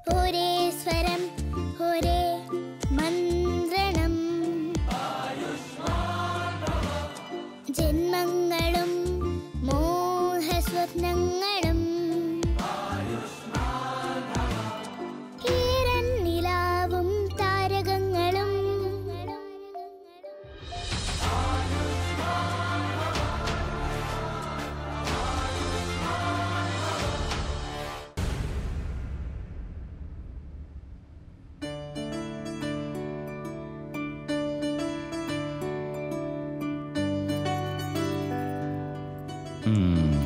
ഒരേ സ്വരം ഒരേ മന്ത്രണം ജന്മങ്ങളും മോഹസ്വപ്നങ്ങളും ഈരൻ നിലാവും താരകങ്ങളും ഉം.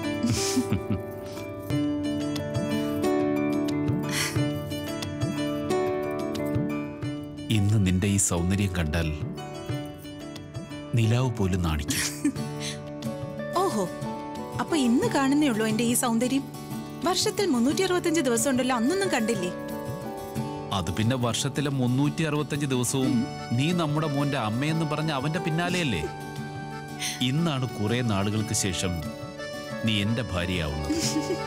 ഇന്ന് നിന്റെ ഈ സൗന്ദര്യം കണ്ടാൽ നിലാവ് പോലും നാണിക്കും ഓഹോ അപ്പൊ ഇന്ന് കാണുന്നേ ഉള്ളൂ എന്റെ ഈ സൗന്ദര്യം വർഷത്തിൽ മുന്നൂറ്റി അറുപത്തഞ്ച് ദിവസം ഉണ്ടല്ലോ അന്നൊന്നും കണ്ടില്ലേ അത് പിന്നെ വർഷത്തിലെ മുന്നൂറ്റി അറുപത്തഞ്ച് ദിവസവും നീ നമ്മുടെ മോന്റെ അമ്മയെന്ന് പറഞ്ഞ അവന്റെ പിന്നാലെയല്ലേ ഇന്നാണ് കുറെ നാളുകൾക്ക് ശേഷം നീ എന്റെ ഭാര്യയാവുന്നത്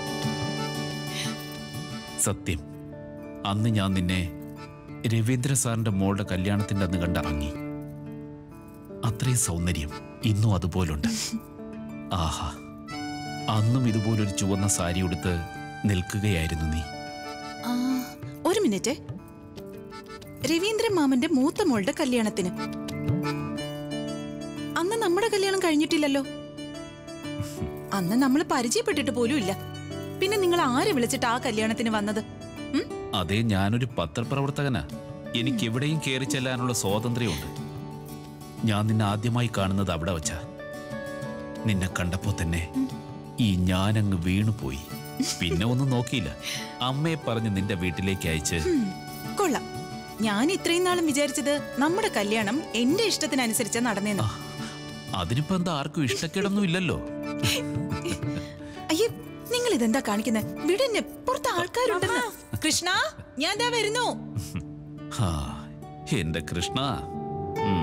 സത്യം അന്ന് ഞാൻ നിന്നെ രവീന്ദ്ര സാറിന്റെ മോളുടെ കല്യാണത്തിന്റെ അന്ന് കണ്ടിറങ്ങി അത്രയും സൗന്ദര്യം ഇന്നും അതുപോലുണ്ട് ആഹാ അന്നും ഇതുപോലൊരു ചുവന്ന സാരി ഉടുത്ത് നിൽക്കുകയായിരുന്നു നീ ആ, ഒരു മിനിറ്റ് രവീന്ദ്രൻ മാമന്റെ മൂത്ത മോളുടെ കല്യാണത്തിന് അന്ന് നമ്മുടെ കല്യാണം കഴിഞ്ഞിട്ടില്ലല്ലോ അന്ന് നമ്മൾ പരിചയപ്പെട്ടിട്ട് പോലും ഇല്ല പിന്നെ നിങ്ങൾ ആരെ വിളിച്ചിട്ട് ആ കല്യാണത്തിന് വന്നത് ഉം? അതെ ഞാനൊരു പത്രപ്രവർത്തകനാ എനിക്ക് എവിടെയും കയറി ചെല്ലാനുള്ള സ്വാതന്ത്ര്യമുണ്ട് ഞാൻ നിന്നെ ആദ്യമായി കാണുന്നത് അവിടെ വച്ചാ നിന്നെ കണ്ടപ്പോ തന്നെ ഈ ഞാനങ്ങ് വീണുപോയി പിന്നെ ഒന്നും നോക്കിയില്ല അമ്മയെ പറഞ്ഞ് നിന്റെ വീട്ടിലേക്ക് അയച്ച് ഉം, കൊള്ളാം ഞാൻ ഇത്രയും നാളും വിചാരിച്ചത് നമ്മുടെ കല്യാണം എന്റെ ഇഷ്ടത്തിനനുസരിച്ച് നടന്നേന്ന് ആ, അതിനിപ്പോ എന്താ ആർക്കും ഇഷ്ടക്കേടൊന്നും ഇല്ലല്ലോ അയ്യേ നിങ്ങൾ ഇതെന്താ കാണിക്കുന്നത് വിടന്നെ പുറത്ത് ആൾക്കാരുണ്ടെന്ന് കൃഷ്ണ ഞാൻ ദാ വരുന്നു ഹാ, എന്റെ കൃഷ്ണ ഉം.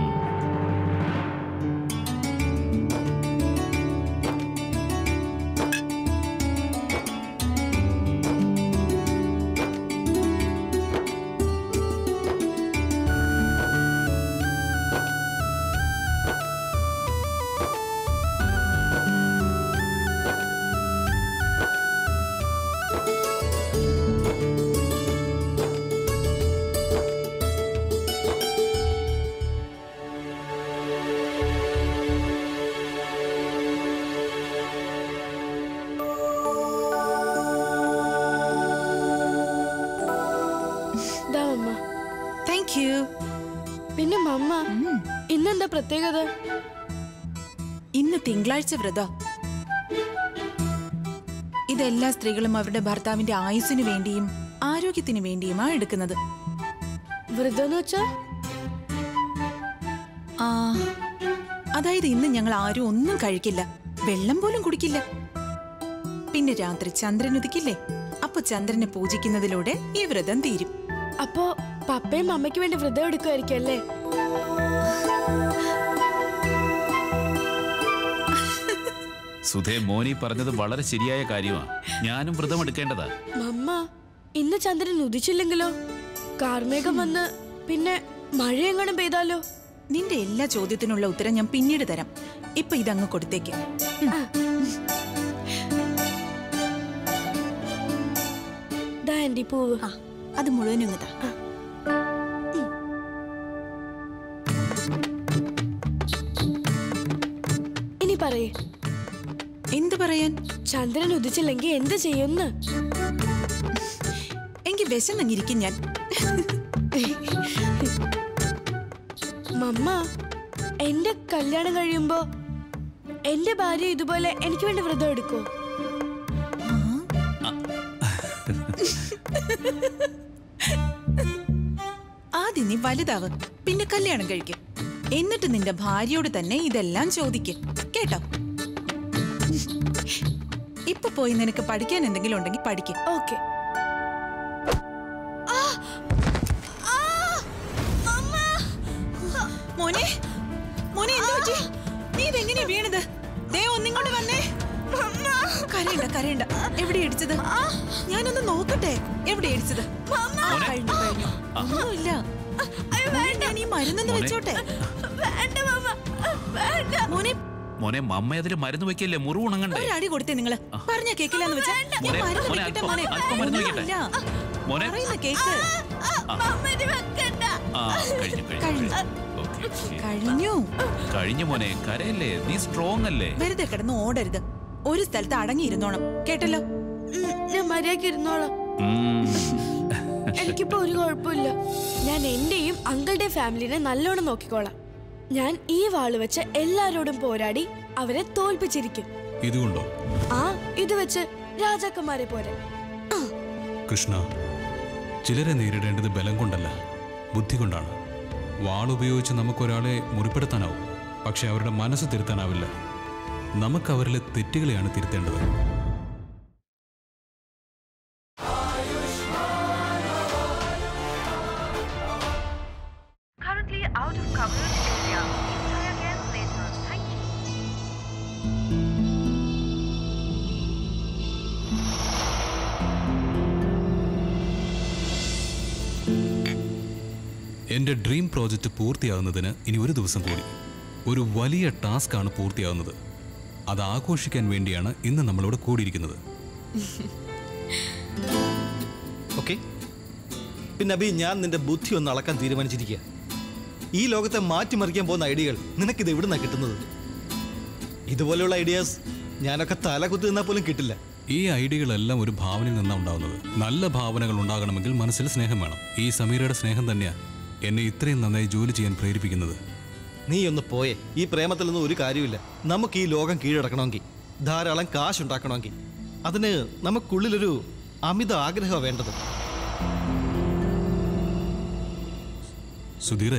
ദാ മമ്മ താങ്ക് യു പിന്നെ മമ്മ ഇന്നെന്താ പ്രത്യേകത ഇന്ന് തിങ്കളാഴ്ച വ്രതം ഇതെല്ലാ സ്ത്രീകളും അവരുടെ ഭർത്താവിന്റെ ആയുസ്സിനു വേണ്ടിയും ആരോഗ്യത്തിനു വേണ്ടിയുമാ എടുക്കുന്നത് വ്രതം എന്ന് വെച്ചാ ആ അതായത് ഇന്ന് ഞങ്ങൾ ആരും ഒന്നും കഴിക്കില്ല വെള്ളം പോലും കുടിക്കില്ല പിന്നെ രാത്രി ചന്ദ്രൻ ഉദിക്കില്ലേ അപ്പൊ ചന്ദ്രനെ പൂജിക്കുന്നതിലൂടെ ഈ വ്രതം തീരും അപ്പോ പപ്പയും അമ്മയ്ക്ക് വേണ്ടി വ്രതം എടുക്കുമായിരിക്കും അല്ലേ സുധേ മോനി പറഞ്ഞത് വളരെ ശരിയായ കാര്യമാണ് ഞാനും വ്രതം എടുക്കേണ്ടതാ മമ്മ ഇന്ന് ചന്ദ്രൻ ഉദിച്ചില്ലെങ്കിലോ കാർമേഘം വന്ന് പിന്നെ മഴയെങ്ങാനും പെയ്താലോ നിന്റെ എല്ലാ ചോദ്യത്തിനുള്ള ഉത്തരം ഞാൻ പിന്നീട് തരാം ഇപ്പൊ ഇതങ്ങ് കൊടുത്തേക്ക് ദാ എന്റെ പൂവ് ആ അത് മുഴുവനും ഇങ്ങ് താ ഇനി പറയേ എന്ത് പറയാൻ ചന്ദ്രൻ ഉദിച്ചില്ലെങ്കിൽ എന്ത് ചെയ്യുന്ന് എങ്കിൽ വിശന്നങ്ങിരിക്കും ഞാൻ മമ്മ എന്റെ കല്യാണം കഴിയുമ്പോ എന്റെ ഭാര്യ ഇതുപോലെ എനിക്ക് വേണ്ടി വ്രതം എടുക്കോ ആദ്യം നീ വലുതാവ് പിന്നെ കല്യാണം കഴിക്കും എന്നിട്ട് നിന്റെ ഭാര്യയോട് തന്നെ ഇതെല്ലാം ചോദിക്കും കേട്ടോ ഇപ്പൊ പോയി നിനക്ക് പഠിക്കാൻ എന്തെങ്കിലും ഉണ്ടെങ്കിൽ പഠിക്കും ഓക്കെ മോനെ മോനെ എന്ത് പറ്റി നീ ഇതെങ്ങനെയാ വീണത് ദേ ഒന്നിങ്ങോട്ട് വന്നേ കരയണ്ട കരയണ്ട എവിടെ ഇടിച്ചത് ഞാനൊന്ന് നോക്കട്ടെ എവിടെ ഇടിച്ചത് ആ, കഴിഞ്ഞു കഴിഞ്ഞു ഒന്നുമില്ല മോനെ, ഞാൻ ഈ മരുന്നൊന്ന് മോനെ. വെച്ചോട്ടെ വേണ്ട മാമ വേണ്ട മോനെ മോനെ മമ്മ അതിൽ മരുന്ന് വെക്കല്ലേ മുറിവ് ഉണങ്ങണ്ടേ ഒരടി കൊടുത്തേ നിങ്ങള് പറഞ്ഞ കേക്കില്ലെന്ന് വെച്ചാ ഞാൻ മോനെ, മരുന്ന് മോനെ, വെക്കട്ടെ അല്പം- മോനെ അല്പം മരുന്ന് വെക്കട്ടെ. ഒന്നുമില്ല. മോനെ പറയുന്ന കേക്ക് മാമ ഇത് വെക്കണ്ട ആ കഴിഞ്ഞു കഴിഞ്ഞു കഴിഞ്ഞു. Okay, okay. കഴിഞ്ഞു കഴിഞ്ഞു മോനെ കരയല്ലേ നീ സ്ട്രോങ് അല്ലേ വെറുതെ കിടന്ന് ഓടരുത് ഒരു സ്ഥലത്ത് അടങ്ങിയിരുന്നോണം കേട്ടല്ലോ ഉം, ഞാൻ മര്യാദക്ക് ഇരുന്നോളാം ഉം. എനിക്കിപ്പോ ഒരു കുഴപ്പമില്ല ഞാൻ എന്റെയും അങ്കിളുടെ ഫാമിലിനെ നല്ലോണം നോക്കിക്കോളാം ഞാൻ ഈ വാള് വെച്ച് എല്ലാരോടും പോരാടി അവരെ തോൽപ്പിച്ചിരിക്കും ഇതുകൊണ്ടോ ആ ഇത് വെച്ച് രാജാക്കന്മാരെ പോരെ കൃഷ്ണ ചിലരെ നേരിടേണ്ടത് ബലം കൊണ്ടല്ല ബുദ്ധി കൊണ്ടാണ് വാളുപയോഗിച്ച് നമുക്കൊരാളെ മുറിപ്പെടുത്താനാവും പക്ഷെ അവരുടെ മനസ്സ് തിരുത്താനാവില്ല നമുക്ക് അവരിലെ തെറ്റുകളെയാണ് തിരുത്തേണ്ടത് currently out of coverage area. Please try again later. Thank you. എൻ്റെ ഡ്രീം പ്രോജക്റ്റ് പൂർത്തിയാകുന്നതിന് ഇനി ഒരു ദിവസം കൂടി ഒരു വലിയ ടാസ്ക്കാണ് പൂർത്തിയാകുന്നത് അത് ആഘോഷിക്കാൻ വേണ്ടിയാണ് ഇന്ന് നമ്മളിവിടെ കൂടിയിരിക്കുന്നത് ഓക്കെ പിന്നെ അഭി ഞാൻ നിന്റെ ബുദ്ധി ഒന്ന് അളക്കാൻ തീരുമാനിച്ചിരിക്കുക ഈ ലോകത്തെ മാറ്റിമറിക്കാൻ പോകുന്ന ഐഡിയകൾ നിനക്കിത് എവിടുന്നാ കിട്ടുന്നത് ഇതുപോലെയുള്ള ഐഡിയാസ് ഞാനൊക്കെ തല കുത്തി നിന്നാൽ പോലും കിട്ടില്ല ഈ ഐഡിയകളെല്ലാം ഒരു ഭാവനയിൽ നിന്നാണ് ഉണ്ടാവുന്നത് നല്ല ഭാവനകൾ ഉണ്ടാകണമെങ്കിൽ മനസ്സിൽ സ്നേഹം വേണം ഈ സമീരയുടെ സ്നേഹം തന്നെയാണ് എന്നെ ഇത്രയും നന്നായി ജോലി ചെയ്യാൻ പ്രേരിപ്പിക്കുന്നത് നീ ഒന്ന് പോയേ ഈ പ്രേമത്തിലൊന്നും ഒരു കാര്യമില്ല നമുക്ക് ഈ ലോകം കീഴടക്കണമെങ്കിൽ ധാരാളം കാശ് ഉണ്ടാക്കണമെങ്കിൽ അതിന് നമുക്കുള്ളിലൊരു അമിത ആഗ്രഹമാണ് വേണ്ടത് സുധീറെ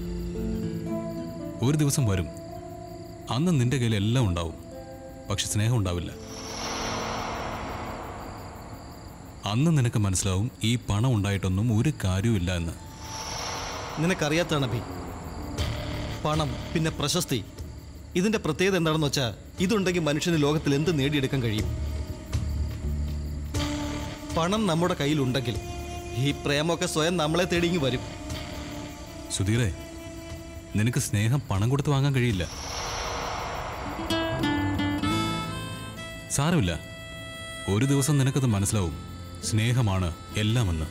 ഒരു ദിവസം വരും അന്ന് നിന്റെ കയ്യിൽ എല്ലാം ഉണ്ടാവും പക്ഷെ സ്നേഹം ഉണ്ടാവില്ല അന്ന് നിനക്ക് മനസ്സിലാവും ഈ പണം ഉണ്ടായിട്ടൊന്നും ഒരു കാര്യവുമില്ല എന്ന് നിനക്കറിയാത്താണ് അഭി പണം പിന്നെ പ്രശസ്തി ഇതിന്റെ പ്രത്യേകത എന്താണെന്ന് വെച്ചാൽ ഇതുണ്ടെങ്കിൽ മനുഷ്യന് ലോകത്തിൽ എന്ത് നേടിയെടുക്കാൻ കഴിയും പണം നമ്മുടെ കയ്യിലുണ്ടെങ്കിൽ ഈ പ്രേമമൊക്കെ സ്വയം നമ്മളെ തേടിങ്ങി വരും സുധീറെ നിനക്ക് സ്നേഹം പണം കൊടുത്ത് വാങ്ങാൻ കഴിയില്ല സാരമില്ല ഒരു ദിവസം നിനക്കത് മനസ്സിലാവും സ്നേഹമാണ് എല്ലാമെന്ന്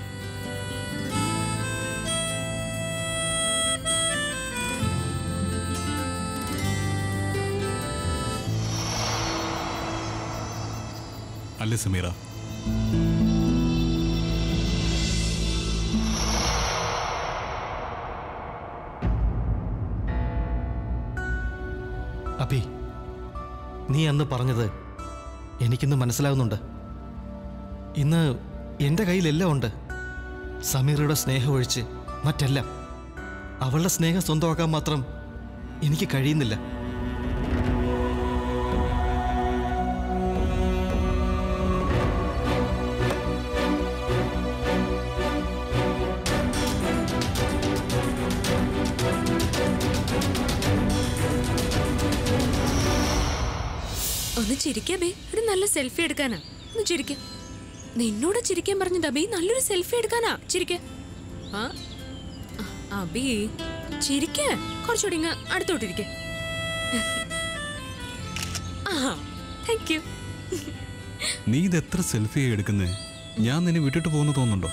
അല്ലേ സമീറ അഭി നീ അന്ന് പറഞ്ഞത് എനിക്കിന്ന് മനസ്സിലാവുന്നുണ്ട് ഇന്ന് എൻ്റെ കയ്യിലെല്ലാം ഉണ്ട് സമീറയുടെ സ്നേഹം ഒഴിച്ച് മറ്റെല്ലാം അവളുടെ സ്നേഹം സ്വന്തമാക്കാൻ മാത്രം എനിക്ക് കഴിയുന്നില്ല ഒന്ന് ചിരിക്കാ ബേ ഒരു നല്ല സെൽഫി എടുക്കാനാ ഒന്ന് ചിരിക്ക നിന്നോട് ചിരിക്കാൻ പറഞ്ഞത് അബി നല്ലൊരു സെൽഫി എടുക്കാനാ ചിരിക്ക ആ ആ, അബി ചിരിക്ക കുറച്ചുകൂടി ഇങ്ങ് അടുത്തോട്ടിരിക്ക ആ താങ്ക് യു നീ ഇത് എത്ര സെൽഫിയായി എടുക്കുന്നേ ഞാൻ നിന്നെ വിട്ടിട്ട് പോകുന്നു തോന്നുന്നുണ്ടോ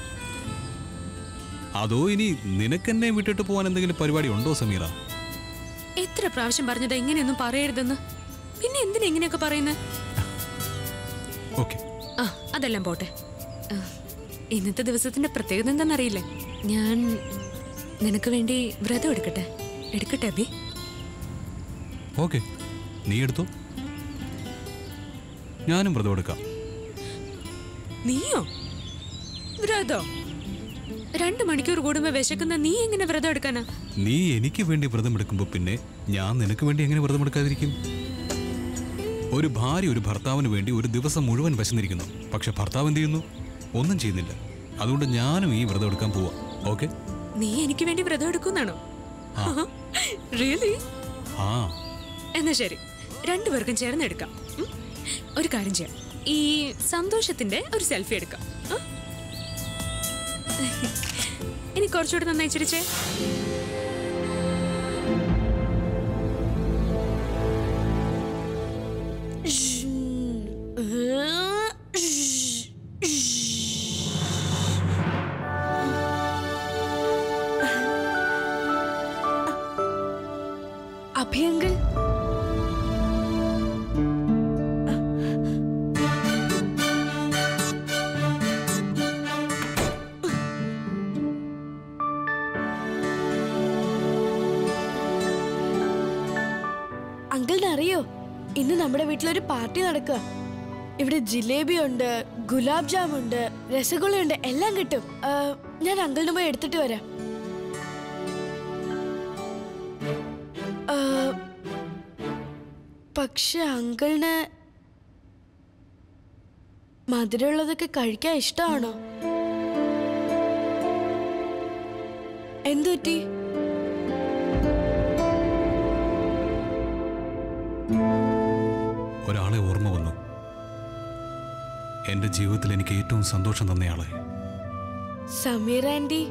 അതോ ഇനി നിനക്കെന്നെ വിട്ടിട്ട് പോകാൻ എന്തെങ്കിലും പരിപാടി ഉണ്ടോ സമീറ എത്ര പ്രാവശ്യം പറഞ്ഞത് എങ്ങനെയൊന്നും പറയരുതെന്ന് പിന്നെ എന്തിനാ ഇങ്ങനെയൊക്കെ പറയുന്നത് ഓക്കെ ആ അതെല്ലാം പോട്ടെ ആ, ഇന്നത്തെ ദിവസത്തിന്റെ പ്രത്യേകത എന്താണെന്നറിയില്ലേ ഞാൻ നിനക്ക് വേണ്ടി വ്രതം എടുക്കട്ടെ എടുക്കട്ടെ അബി ഓക്കെ നീ എടുത്തോ ഞാനും വ്രതം എടുക്കാം നീയോ വ്രതോ രണ്ടു മണിക്കൂർ കൂടുമ്പോ വിശക്കുന്ന നീ എങ്ങനെ വ്രതം എടുക്കാനാ നീ എനിക്ക് വേണ്ടി വ്രതം എടുക്കുമ്പോൾ പിന്നെ ഞാൻ നിനക്ക് വേണ്ടി എങ്ങനെ വ്രതം എടുക്കാതിരിക്കും ഒരു ഭാര്യ ഒരു ഭർത്താവിന് വേണ്ടി ഒരു ദിവസം മുഴുവൻ വിശന്നിരിക്കുന്നു പക്ഷെ ഭർത്താവ് എന്ത് ചെയ്യുന്നു ഒന്നും ചെയ്യുന്നില്ല അതുകൊണ്ട് ഞാനും ഈ വ്രതം എടുക്കാൻ പോവാം ഓക്കെ നീ എനിക്ക് വേണ്ടി വ്രതം എടുക്കുന്നാണോ റിയലി ആ എന്നാ ശരി രണ്ടുപേർക്കും ചേർന്ന് എടുക്കാം ഉം? ഒരു കാര്യം ചെയ്യാം ഈ സന്തോഷത്തിന്റെ ഒരു സെൽഫി എടുക്കാം ആ? ഇനി കുറച്ചുകൂടി നന്നായി ചിരിച്ചേ അഭയങ്കൾ അങ്കിളിന് അറിയോ ഇന്ന് നമ്മുടെ വീട്ടിലൊരു പാർട്ടി നടക്കുക ഇവിടെ ജിലേബി ഉണ്ട് ഗുലാബ് ജാം ഉണ്ട് രസഗുള ഉണ്ട് എല്ലാം കിട്ടും ആ, ഞാൻ അങ്കിളിന് പോയി എടുത്തിട്ട് വരാം ആ, പക്ഷെ അങ്കിളിന് മധുരമുള്ളതൊക്കെ കഴിക്കാൻ ഇഷ്ടമാണോ എന്തു പറ്റി ഒരാളെ ഓർമ്മ വന്നു എൻ്റെ ജീവിതത്തിൽ എനിക്ക് ഏറ്റവും സന്തോഷം തന്നയാളെ സമീർ ആൻറ്റി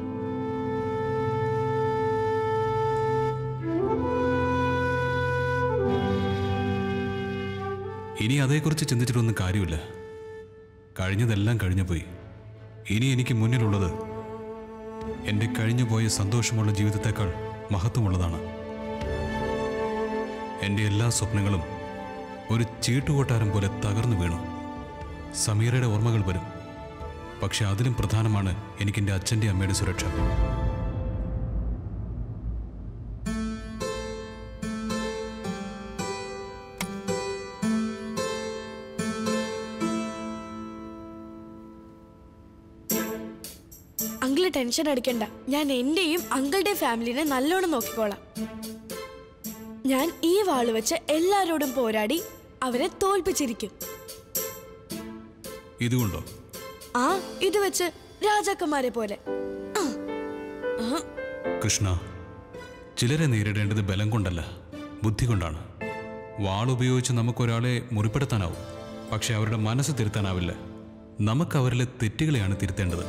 ഇനി അതേക്കുറിച്ച് ചിന്തിച്ചിട്ടൊന്നും കാര്യമില്ല കഴിഞ്ഞതെല്ലാം കഴിഞ്ഞു പോയി ഇനി എനിക്ക് മുന്നിലുള്ളത് എൻ്റെ കഴിഞ്ഞുപോയ സന്തോഷമുള്ള ജീവിതത്തെക്കാൾ മഹത്വമുള്ളതാണ് എൻ്റെ എല്ലാ സ്വപ്നങ്ങളും ഒരു ചീട്ടുകൊട്ടാരം പോലെ തകർന്നു വീണു സമീറയുടെ ഓർമ്മകൾ വരും പക്ഷെ അതിലും പ്രധാനമാണ് എനിക്ക് എൻ്റെ അച്ഛൻ്റെ അമ്മയുടെ സുരക്ഷ അങ്കിള് ടെൻഷൻ അടിക്കണ്ട ഞാൻ എന്റെയും അങ്കിളുടെ ഫാമിലിനെ നല്ലോണം നോക്കിക്കോളാം ഞാൻ ഈ വാള് വെച്ച് എല്ലാരോടും പോരാടി അവരെ തോൽപ്പിച്ചിരിക്കും ഇതുകൊണ്ടോ ആ ഇത് വെച്ച് രാജാക്കന്മാരെ പോലെ കൃഷ്ണ ചിലരെ നേരിടേണ്ടത് ബലം കൊണ്ടല്ല ബുദ്ധി കൊണ്ടാണ് വാളുപയോഗിച്ച് നമുക്കൊരാളെ മുറിപ്പെടുത്താനാവും പക്ഷെ അവരുടെ മനസ്സ് തിരുത്താനാവില്ല നമുക്ക് അവരിലെ തെറ്റുകളെയാണ് തിരുത്തേണ്ടത്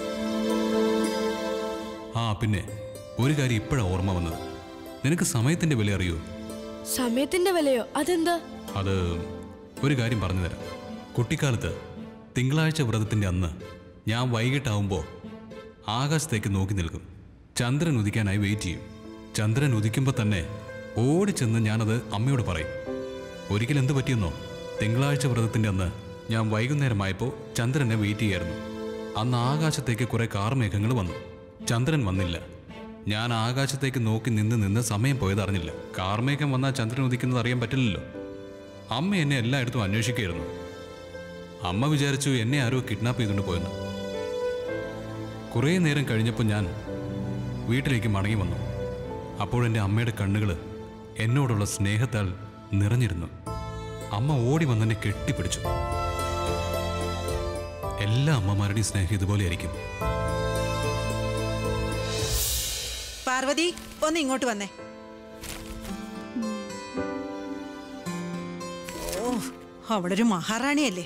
ആ പിന്നെ ഒരു കാര്യം ഇപ്പോഴാണ് ഓർമ്മ വന്നത് നിനക്ക് സമയത്തിന്റെ വില അറിയോ സമയത്തിന്റെ വിലയോ അതെന്താ അത് ഒരു കാര്യം പറഞ്ഞു തരാം കുട്ടിക്കാലത്ത് തിങ്കളാഴ്ച വ്രതത്തിന്റെ അന്ന് ഞാൻ വൈകിട്ടാവുമ്പോൾ ആകാശത്തേക്ക് നോക്കി നിൽക്കും ചന്ദ്രൻ ഉദിക്കാനായി വെയിറ്റ് ചെയ്യും ചന്ദ്രൻ ഉദിക്കുമ്പോൾ തന്നെ ഓടിച്ചെന്ന് ഞാനത് അമ്മയോട് പറയും ഒരിക്കൽ എന്ത് പറ്റിയെന്നോ തിങ്കളാഴ്ച വ്രതത്തിന്റെ അന്ന് ഞാൻ വൈകുന്നേരമായപ്പോൾ ചന്ദ്രനെ വെയിറ്റ് ചെയ്യായിരുന്നു അന്ന് ആകാശത്തേക്ക് കുറെ കാർമേഘങ്ങൾ വന്നു ചന്ദ്രൻ വന്നില്ല ഞാൻ ആകാശത്തേക്ക് നോക്കി നിന്ന് നിന്ന് സമയം പോയത് അറിഞ്ഞില്ല കാർമേഘം വന്നാൽ ചന്ദ്രൻ ഉദിക്കുന്നത് അറിയാൻ പറ്റില്ലല്ലോ അമ്മ എന്നെ എല്ലായിടത്തും അന്വേഷിക്കുകയായിരുന്നു അമ്മ വിചാരിച്ചു എന്നെ ആരോ കിഡ്നാപ്പ് ചെയ്തുകൊണ്ട് പോയെന്ന് കുറേ നേരം കഴിഞ്ഞപ്പോൾ ഞാൻ വീട്ടിലേക്ക് മടങ്ങി വന്നു അപ്പോഴെൻ്റെ അമ്മയുടെ കണ്ണുകൾ എന്നോടുള്ള സ്നേഹത്താൽ നിറഞ്ഞിരുന്നു അമ്മ ഓടി വന്നെന്നെ കെട്ടിപ്പിടിച്ചു എല്ലാ അമ്മമാരുടെയും സ്നേഹം ഇതുപോലെയായിരിക്കും പാർവതി ഒന്ന് ഇങ്ങോട്ട് വന്നേ ഓ അവളൊരു മഹാറാണിയല്ലേ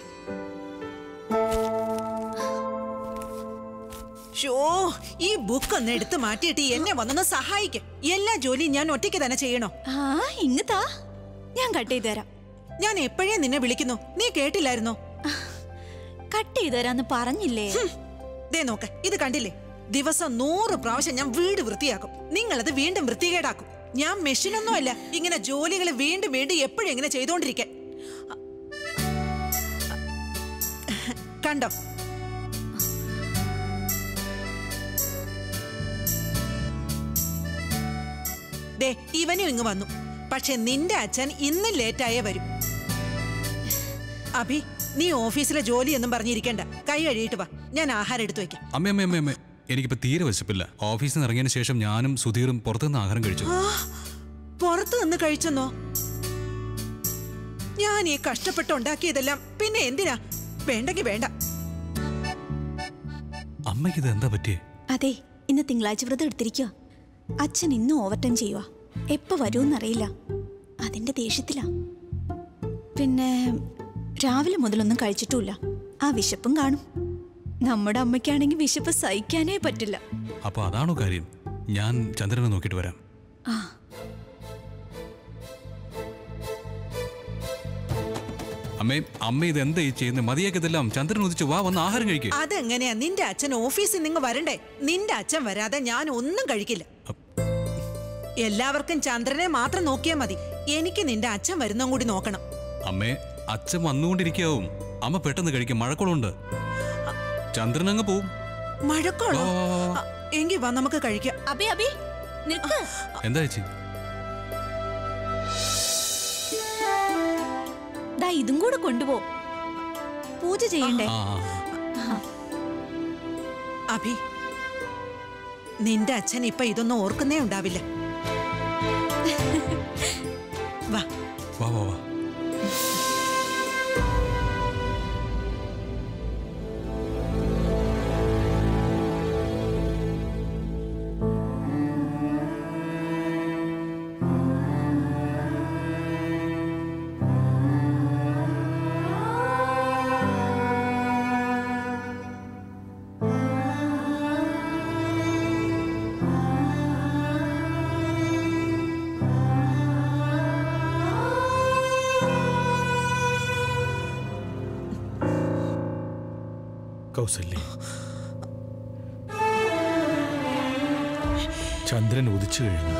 ഷോ ഈ ബുക്ക് ഒന്ന് എടുത്ത് മാറ്റിയിട്ട് എന്നെ വന്നൊന്ന് സഹായിക്ക എല്ലാ ജോലിയും ഞാൻ ഒറ്റയ്ക്ക് തന്നെ ചെയ്യണോ ആ ഇങ്ങത്താ ഞാൻ കട്ട് ചെയ്ത് തരാം ഞാൻ എപ്പോഴേ നിന്നെ വിളിക്കുന്നു നീ കേട്ടില്ലായിരുന്നോ കട്ട് ചെയ്ത് തരാന്ന് പറഞ്ഞില്ലേ ഹും, ദേ നോക്ക് ഇത് കണ്ടില്ലേ ദിവസം നൂറ് പ്രാവശ്യം ഞാൻ വീട് വൃത്തിയാക്കും നിങ്ങളത് വീണ്ടും വൃത്തികേടാക്കും ഞാൻ മെഷീനൊന്നുമല്ല ഇങ്ങനെ ജോലികൾ വീണ്ടും വീണ്ടും എപ്പോഴും ഇങ്ങനെ ചെയ്തോണ്ടിരിക്കാൻ കണ്ടോ ദേ ഇവനും ഇങ്ങ് വന്നു പക്ഷെ നിന്റെ അച്ഛൻ ഇന്നും ലേറ്റായേ വരും അഭി നീ ഓഫീസിലെ ജോലി എന്നും പറഞ്ഞിരിക്കണ്ട കൈ കഴുകിയിട്ട് വാ ഞാൻ ആഹാരം എടുത്തു വെക്കാം അമ്മ അമ്മ അമ്മ അമ്മ എനിക്കിപ്പോൾ തീരെ വിശപ്പില്ല ഓഫീസിൽ നിന്ന് ഇറങ്ങിയതിന് ശേഷം ഞാനും സുധീറും പുറത്തുനിന്ന് ആഹാരം കഴിച്ചു ആ, പുറത്ത് നിന്ന് കഴിച്ചെന്നോ ഞാൻ ഈ കഷ്ടപ്പെട്ട് ഉണ്ടാക്കിയതെല്ലാം പിന്നെ എന്തിനാ വേണ്ടെങ്കി വേണ്ട അമ്മയ്ക്ക് ഇത് എന്താ പറ്റിയേ അതെ ഇന്ന് തിങ്കളാഴ്ച വ്രതം എടുത്തിരിക്കുക അച്ഛൻ ഇന്നും ഓവർ ടൈം ചെയ്യുക എപ്പോ വരുമെന്നറിയില്ല അതിന്റെ ദേഷ്യത്തിലാ പിന്നെ രാവിലെ മുതലൊന്നും കഴിച്ചിട്ടുമില്ല ആ വിശപ്പും കാണും നമ്മുടെ അമ്മയ്ക്കാണെങ്കിൽ വിശപ്പ് സഹിക്കാനേ പറ്റില്ല അപ്പൊ അതാണോ കാര്യം ഞാൻ ചന്ദ്രനെ നോക്കിയിട്ട് വരാം ആ അമ്മേ അമ്മ ഇത് എന്താ ഈ ചെയ്യുന്നത് മതിയാക്കതെല്ലാം ചന്ദ്രൻ ഉദിച്ച് വാ വന്ന് ആഹാരം കഴിക്കുക അതെങ്ങനെയാ നിന്റെ അച്ഛൻ ഓഫീസിൽ നിങ്ങൾ വരണ്ടേ നിന്റെ അച്ഛൻ വരാതെ ഞാൻ ഒന്നും കഴിക്കില്ല എല്ലാവർക്കും ചന്ദ്രനെ മാത്രം നോക്കിയാൽ മതി എനിക്ക് നിന്റെ അച്ഛൻ വരുന്നതും കൂടി നോക്കണം അമ്മേ അച്ഛൻ വന്നുകൊണ്ടിരിക്കാവും അമ്മ പെട്ടെന്ന് കഴിക്കും മഴക്കുളമുണ്ട് ചന്ദ്രൻ അങ്ങ് പോവും മഴക്കോളോ വാ, വാ, വാ, വാ. എങ്കി വാ നമുക്ക് കഴിക്കാം അബി അബി നിൽക്ക് എന്താ ചേച്ചി ദാ ഇതും കൂടെ കൊണ്ടുപോ പൂജ ചെയ്യണ്ടേ ആ ആ. അഭി നിന്റെ അച്ഛൻ ഇപ്പൊ ഇതൊന്നും ഓർക്കുന്നേ ഉണ്ടാവില്ല വാ വാ വാ വാ കൗസല്യ ചന്ദ്രൻ ഉദിച്ചു കഴിഞ്ഞു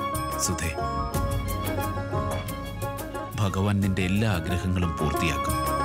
സുധേ ഭഗവാൻ നിന്റെ എല്ലാ ആഗ്രഹങ്ങളും പൂർത്തിയാക്കും